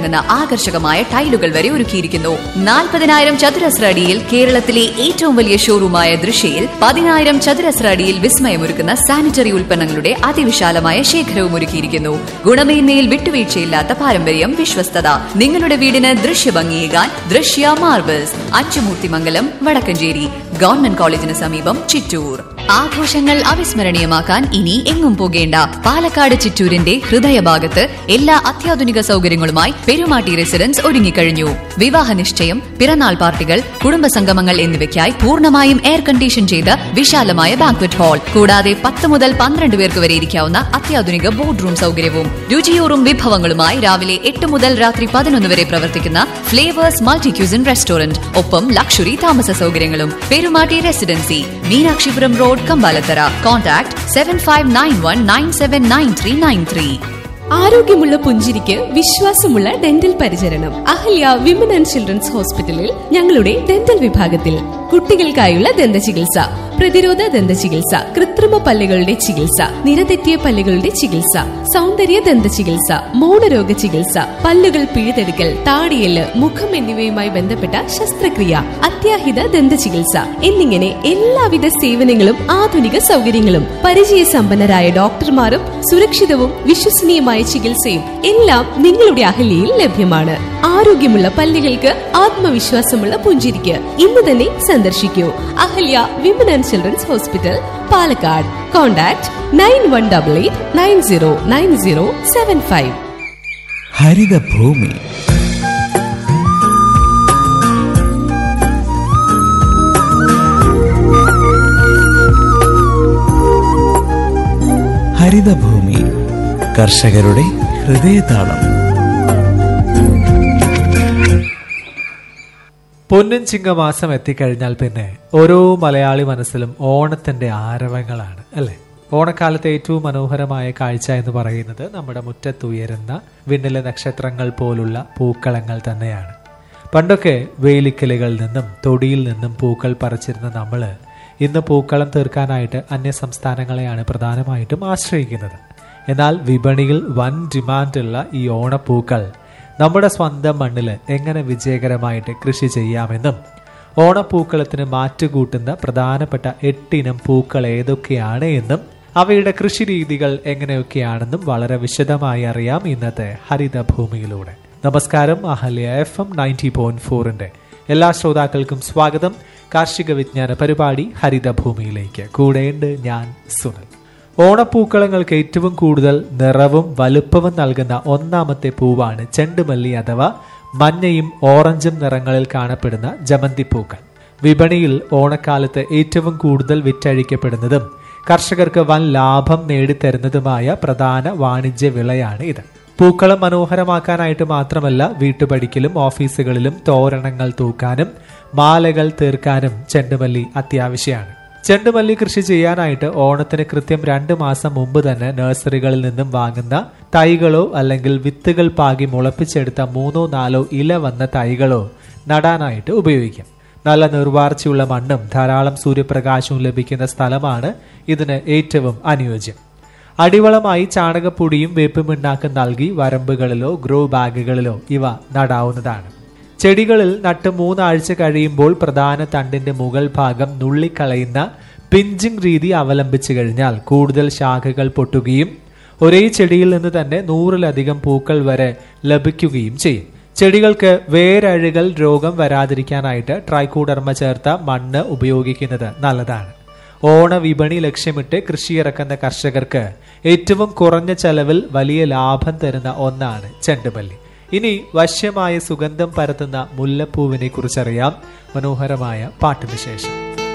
ഇറങ്ങുന്ന ആകർഷകമായ ടൈലുകൾ വരെ ഒരുക്കിയിരിക്കുന്നു നാൽപ്പതിനായിരം ചതുരശ്ര അടിയിൽ കേരളത്തിലെ ഏറ്റവും വലിയ ഷോറൂമായ ദൃശ്യയിൽ പതിനായിരം ചതുരശ്ര അടിയിൽ വിസ്മയമൊരുക്കുന്ന സാനിറ്ററി ഉൽപ്പന്നങ്ങളുടെ അതിവിശാലമായ ശേഖരവും ഒരുക്കിയിരിക്കുന്നു ഗുണമേന്മയിൽ വിട്ടുവീഴ്ചയില്ലാത്ത പാരമ്പര്യം വിശ്വസ്തത നിങ്ങളുടെ വീടിന് ദൃശ്യഭംഗിയേകാൻ ദൃശ്യ മാർബിൾസ് അച്ചുമൂർത്തിമംഗലം വടക്കഞ്ചേരി ഗവൺമെന്റ് കോളേജിന് സമീപം ചിറ്റൂർ ആഘോഷങ്ങൾ അവിസ്മരണീയമാക്കാൻ ഇനി എങ്ങും പോകേണ്ട പാലക്കാട് ചിറ്റൂരിന്റെ ഹൃദയഭാഗത്ത് എല്ലാ അത്യാധുനിക സൗകര്യങ്ങളുമായി പെരുമാട്ടി റെസിഡൻസ് ഒരുങ്ങിക്കഴിഞ്ഞു വിവാഹ നിശ്ചയം പിറന്നാൾ പാർട്ടികൾ കുടുംബസംഗമങ്ങൾ എന്നിവയ്ക്കായി പൂർണ്ണമായും എയർ കണ്ടീഷൻ ചെയ്ത വിശാലമായ ബാങ്ക്വറ്റ് ഹാൾ കൂടാതെ പത്ത് മുതൽ പന്ത്രണ്ട് പേർക്ക് വരെ ഇരിക്കാവുന്ന അത്യാധുനിക ബോർഡ് റൂം സൗകര്യവും രുചിയൂറും വിഭവങ്ങളുമായി രാവിലെ എട്ട് മുതൽ രാത്രി പതിനൊന്ന് വരെ പ്രവർത്തിക്കുന്ന ഫ്ലേവേഴ്സ് മൾട്ടി ക്യൂസിൻ റെസ്റ്റോറന്റ് ഒപ്പം ലക്ഷറി താമസ സൗകര്യങ്ങളും Perumatty residency Meenakshipuram road Kambalathara contact seven five nine one nine seven nine three nine three ആരോഗ്യമുള്ള പുഞ്ചിരിക്ക് വിശ്വാസമുള്ള ഡെന്റൽ പരിചരണം അഹല്യ വിമൻ ആൻഡ് ചിൽഡ്രൻസ് ഹോസ്പിറ്റലിൽ ഞങ്ങളുടെ ഡെന്റൽ വിഭാഗത്തിൽ കുട്ടികൾക്കായുള്ള ദന്ത ചികിത്സ പ്രതിരോധ ദന്ത ചികിത്സ കൃത്രിമ പല്ലുകളുടെ ചികിത്സ നിരതെറ്റിയ പല്ലുകളുടെ ചികിത്സ സൗന്ദര്യ ദന്ത ചികിത്സ മൗനരോഗ ചികിത്സ പല്ലുകൾ പിഴുതെടുക്കൽ താടിയല് മുഖം എന്നിവയുമായി ബന്ധപ്പെട്ട ശസ്ത്രക്രിയ അത്യാഹിത ദന്ത ചികിത്സ എന്നിങ്ങനെ എല്ലാവിധ സേവനങ്ങളും ആധുനിക സൗകര്യങ്ങളും പരിചയസമ്പന്നരായ ഡോക്ടർമാരും സുരക്ഷിതവും വിശ്വസനീയമായ ചികിത്സയും എല്ലാം നിങ്ങളുടെ അഹല്യയിൽ ലഭ്യമാണ് ആരോഗ്യമുള്ള പല്ലുകൾക്ക് ആത്മവിശ്വാസമുള്ള പുഞ്ചിരിക്ക് ഇന്ന് തന്നെ സന്ദർശിക്കൂ Ahalya women and children's hospital Palakkad contact nine one double eight nine zero nine zero seven five Harithabhoomi Harithabhoomi കർഷകരുടെ ഹൃദയതാളം പൊന്നിൻ ചിങ്ങമാസം എത്തിക്കഴിഞ്ഞാൽ പിന്നെ ഓരോ മലയാളി മനസ്സിലും ഓണത്തിന്റെ ആരവങ്ങളാണ് അല്ലെ ഓണക്കാലത്തെ ഏറ്റവും മനോഹരമായ കാഴ്ച എന്ന് പറയുന്നത് നമ്മുടെ മുറ്റത്തുയരുന്ന വിണ്ണിലെ നക്ഷത്രങ്ങൾ പോലുള്ള പൂക്കളങ്ങൾ തന്നെയാണ് പണ്ടൊക്കെ വേലിക്കലുകളിൽ നിന്നും തൊടിയിൽ നിന്നും പൂക്കൾ പറിച്ചിരുന്ന നമ്മള് ഇന്ന് പൂക്കളം തീർക്കാനായിട്ട് അന്യ സംസ്ഥാനങ്ങളെയാണ് പ്രധാനമായിട്ടും ആശ്രയിക്കുന്നത് എന്നാൽ വിപണിയിൽ വൻ ഡിമാൻഡുള്ള ഈ ഓണപ്പൂക്കൾ നമ്മുടെ സ്വന്തം മണ്ണിൽ എങ്ങനെ വിജയകരമായിട്ട് കൃഷി ചെയ്യാമെന്നും ഓണപ്പൂക്കളത്തിന് മാറ്റുകൂട്ടുന്ന പ്രധാനപ്പെട്ട എട്ടിനം പൂക്കൾ ഏതൊക്കെയാണ് എന്നും അവയുടെ കൃഷി രീതികൾ എങ്ങനെയൊക്കെയാണെന്നും വളരെ വിശദമായി അറിയാം ഇന്നത്തെ ഹരിതഭൂമിയിലൂടെ നമസ്കാരം Ahalya F M ninety point ഫോറിന്റെ എല്ലാ ശ്രോതാക്കൾക്കും സ്വാഗതം കാർഷിക വിജ്ഞാന പരിപാടി ഹരിതഭൂമിയിലേക്ക് കൂടെയുണ്ട് ഞാൻ സുനിൽ ഓണപ്പൂക്കളങ്ങൾക്ക് ഏറ്റവും കൂടുതൽ നിറവും വലുപ്പവും നൽകുന്ന ഒന്നാമത്തെ പൂവാണ് ചെണ്ടുമല്ലി അഥവാ മഞ്ഞയും ഓറഞ്ചും നിറങ്ങളിൽ കാണപ്പെടുന്ന ജമന്തിപ്പൂക്കൾ വിപണിയിൽ ഓണക്കാലത്ത് ഏറ്റവും കൂടുതൽ വിറ്റഴിക്കപ്പെടുന്നതും കർഷകർക്ക് വൻ ലാഭം നേടിത്തരുന്നതുമായ പ്രധാന വാണിജ്യ വിളയാണ് ഇത് പൂക്കളം മനോഹരമാക്കാനായിട്ട് മാത്രമല്ല വീട്ടുപടിക്കലും ഓഫീസുകളിലും തോരണങ്ങൾ തൂക്കാനും മാലകൾ തീർക്കാനും ചെണ്ടുമല്ലി അത്യാവശ്യമാണ് ചെണ്ടുമല്ലി കൃഷി ചെയ്യാനായിട്ട് ഓണത്തിന് കൃത്യം രണ്ട് മാസം മുമ്പ് തന്നെ നഴ്സറികളിൽ നിന്നും വാങ്ങുന്ന തൈകളോ അല്ലെങ്കിൽ വിത്തുകൾ പാകി മുളപ്പിച്ചെടുത്ത മൂന്നോ നാലോ ഇല വന്ന തൈകളോ നടാനായിട്ട് ഉപയോഗിക്കാം നല്ല നിർവാർച്ചയുള്ള മണ്ണും ധാരാളം സൂര്യപ്രകാശവും ലഭിക്കുന്ന സ്ഥലമാണ് ഇതിന് ഏറ്റവും അനുയോജ്യം അടിവളമായി ചാണകപ്പൊടിയും വേപ്പുമിണ്ണാക്കും നൽകി വരമ്പുകളിലോ ഗ്രോ ബാഗുകളിലോ ഇവ നടാവുന്നതാണ് ചെടികളിൽ നട്ട് മൂന്നാഴ്ച കഴിയുമ്പോൾ പ്രധാന തണ്ടിന്റെ മുകൾ ഭാഗം നുള്ളിക്കളയുന്ന പിഞ്ചിങ് രീതി അവലംബിച്ചു കഴിഞ്ഞാൽ കൂടുതൽ ശാഖകൾ പൊട്ടുകയും ഒരേ ചെടിയിൽ നിന്ന് തന്നെ നൂറിലധികം പൂക്കൾ വരെ ലഭിക്കുകയും ചെയ്യും ചെടികൾക്ക് വേരഴുകൽ രോഗം വരാതിരിക്കാനായിട്ട് ട്രൈക്കോഡർമ ചേർത്ത മണ്ണ് ഉപയോഗിക്കുന്നത് നല്ലതാണ് ഓണ വിപണി ലക്ഷ്യമിട്ട് കൃഷി ഇറക്കുന്ന കർഷകർക്ക് ഏറ്റവും കുറഞ്ഞ ചെലവിൽ വലിയ ലാഭം തരുന്ന ഒന്നാണ് ചെണ്ടുമല്ലി ഇനി വശ്യമായ സുഗന്ധം പരത്തുന്ന മുല്ലപ്പൂവിനെ കുറിച്ചറിയാം മനോഹരമായ പാട്ടിന് ശേഷം